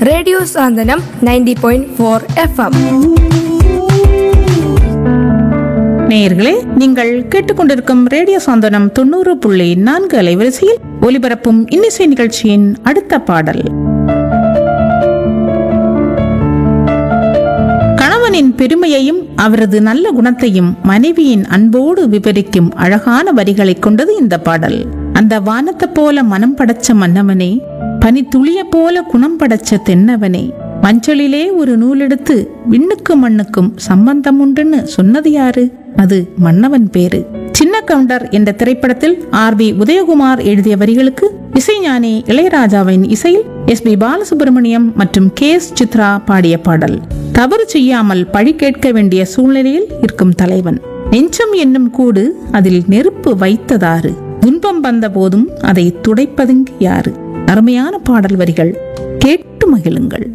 radio Santhanam ninety point four FM நேயர்களே நீங்கள் கேட்டுக்கொண்டிருக்கும் ரேடியோ சாந்தனம் தொண்ணூறு புள்ளி நான்கு அலைவரிசையில் ஒலிபரப்பும் இன்னிசை நிகழ்ச்சியின் அடுத்த பாடல் கணவனின் பெருமையையும் அவரது நல்ல குணத்தையும் மனைவியின் அன்போடு விவரிக்கும் அழகான வரிகளைக் கொண்டது இந்த பாடல் அந்த வானத்தை போல மனம் படைச்ச மன்னவனே பனித்துளிய போல குணம் படைச்ச தென்னவனே மஞ்சளிலே ஒரு நூலெடுத்து விண்ணுக்கும் மண்ணுக்கும் சம்பந்தம் உண்டுன்னு சொன்னது யாரு அது மன்னவன் பேரு சின்ன கவுண்டர் என்ற திரைப்படத்தில் ஆர் வி உதயகுமார் எழுதிய வரிகளுக்கு இசைஞானி இளையராஜாவின் இசையில் எஸ் பி பாலசுப்ரமணியம் மற்றும் கே எஸ் சித்ரா பாடிய பாடல் தவறு செய்யாமல் பழி கேட்க வேண்டிய சூழ்நிலையில் இருக்கும் தலைவன் நெஞ்சம் என்னும் கூடு அதில் நெருப்பு வைத்ததாறு துன்பம் வந்த போதும் அதை துடைப்பதுங்க யாரு அருமையான பாடல் வரிகள் கேட்டு மகிழுங்கள்